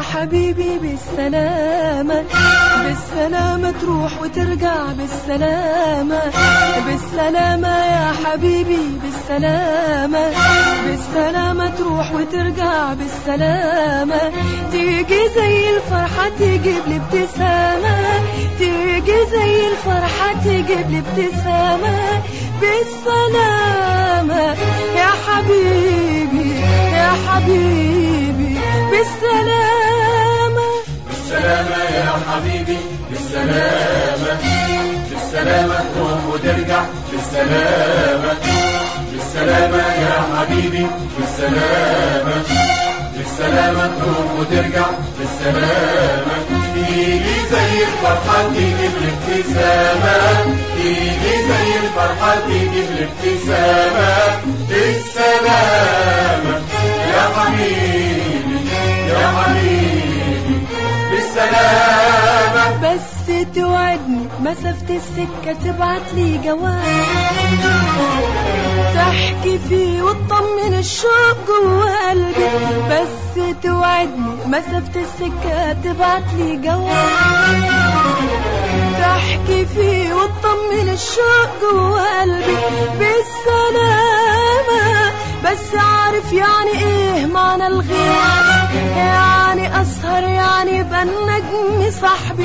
يا حبيبي بالسلامة بالسلامة تروح وترجع بالسلامة بالسلامة يا حبيبي بالسلامة بالسلامة تروح وترجع بالسلامة تيجي زي الفرحة تجيب لي ابتسامة تيجي زي الفرحة تجيب لي ابتسامة بالسلامة يا حبيبي يا حبيبي بالسلامة بالسلامة يا حبيبي بالسلامة بالسلامة تروح وترجع بالسلامة بالسلامة يا حبيبي بالسلامة بالسلامة تروح وترجع بالسلامة تيجي زي الفرحة تجيب الابتسامة تيجي زي الفرحة تجيب الابتسامة بالسلامة يا حبيبي يا حبيبي بالسلامة بس توعدني مسافة السكة تبعت لي جواب تحكي فيه وتطمن الشوق جوا قلبي بس توعدني مسافة السكة تبعت لي جواب تحكي فيه وتطمن الشوق جوا قلبي بالسلامة بس عارف يعني ايه معنى الغياب يعني اسهر يعني يبقى النجم صاحبي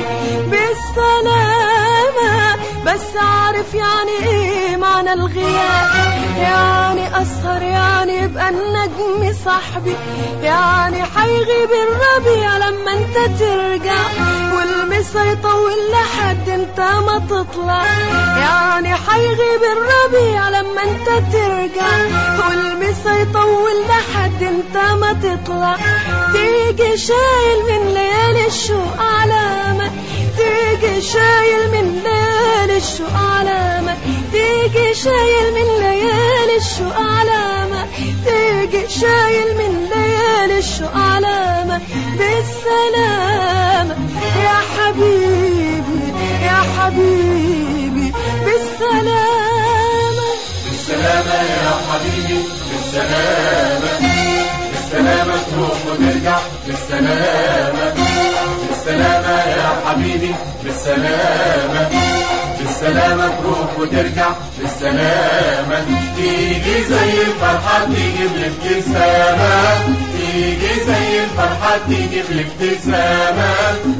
بالسلامة بس عارف يعني ايه معنى الغياب يعني اسهر يعني يبقى النجم صاحبي يعني حيغيب الربيع لما انت ترجع والمسا يطول لحد انت ما تطلع يعني حيغيب الربيع لما انت ترجع والمسا يطول لحد انت ما تطلع تيجي شايل من ليالي الشوق علامة تيجي شايل من ليالي الشوق علامة تيجي شايل من ليالي الشوق علامة تيجي شايل من ليالي الشوق علامة بالسلامة يا حبيبي يا حبيبي بالسلامة بالسلامة يا حبيبي بالسلامة بالسلامة تروح وترجع بالسلامة بالسلامة يا حبيبي بالسلامة بالسلامة تروح وترجع بالسلامة تيجي زي الفرحة تجيب الابتسامة تيجي زي الفرحة تجيب الابتسامة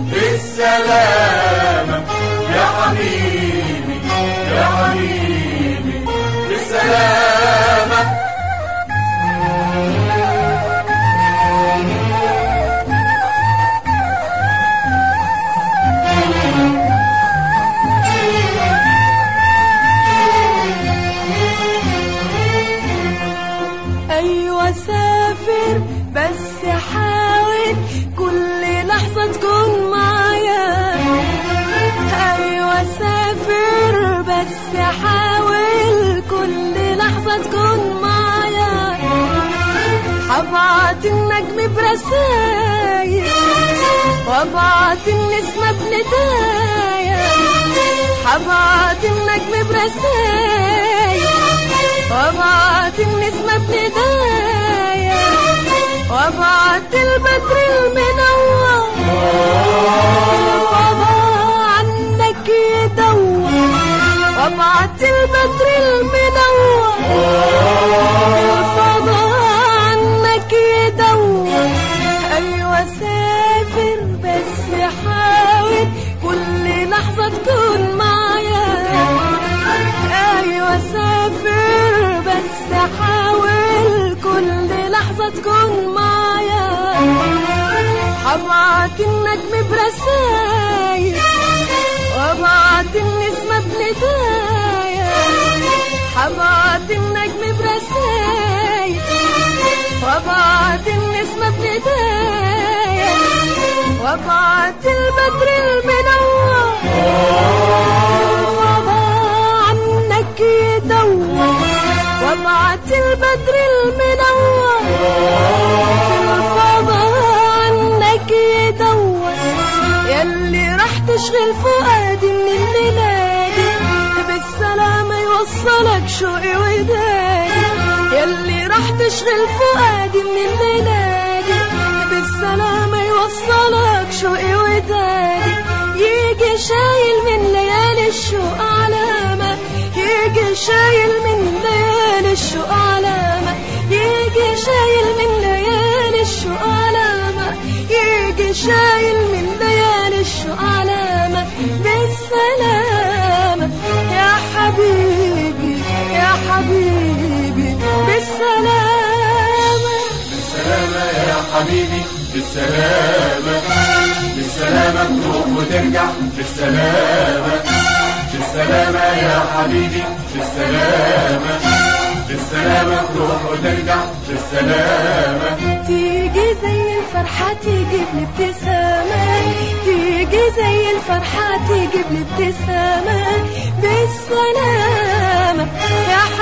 بالسلامة يا حبيبي يا حبيبي بالسلامة ايوه سافر بس حاول كل لحظة تكون معايا ايوه سافر بس حاول كل لحظة تكون معايا هبعت النجم برسايل وابعت النسمة بندايا هبعت النجم برسايل وابعت النسمة بندايا وابعت البدر المنور الفضاء عنك يدور وابعت البدر المنور الفضاء عنك يدور ايوه سافر بس حاول كل لحظة تكون معايا ايوه سافر بس حاول كل لحظة تكون معايا هبعت النجم برسايل وابعت النسمة بندايا هبعت النجم برسايل وابعت النسمة بندايا وابعت البدر المنور الفضاء عنك يدور وابعت البدر المنور الفضاء عنك يدور يلي راح تشغل فؤادي من الليلة دي بالسلامة يوصلك شوقي ودادي يلي راح تشغل فؤادي من الليلة دي بالسلامة يوصلك يوصلك شوقي ودادي يجي شايل من ليالي الشوق علامة يجي شايل من ليالي الشوق علامة يجي شايل من ليالي الشوق علامة يجي شايل من ليالي الشوق علامة بالسلامة يا حبيبي يا حبيبي بالسلامة بالسلامة يا حبيبي بالسلامة بالسلامة تروح وترجع بالسلامة بالسلامة يا حبيبي بالسلامة بالسلامة تروح وترجع بالسلامة تيجي زي الفرحة تجيب لي ابتسامة تيجي زي الفرحة تجيب لي ابتسامة بالسلامة يا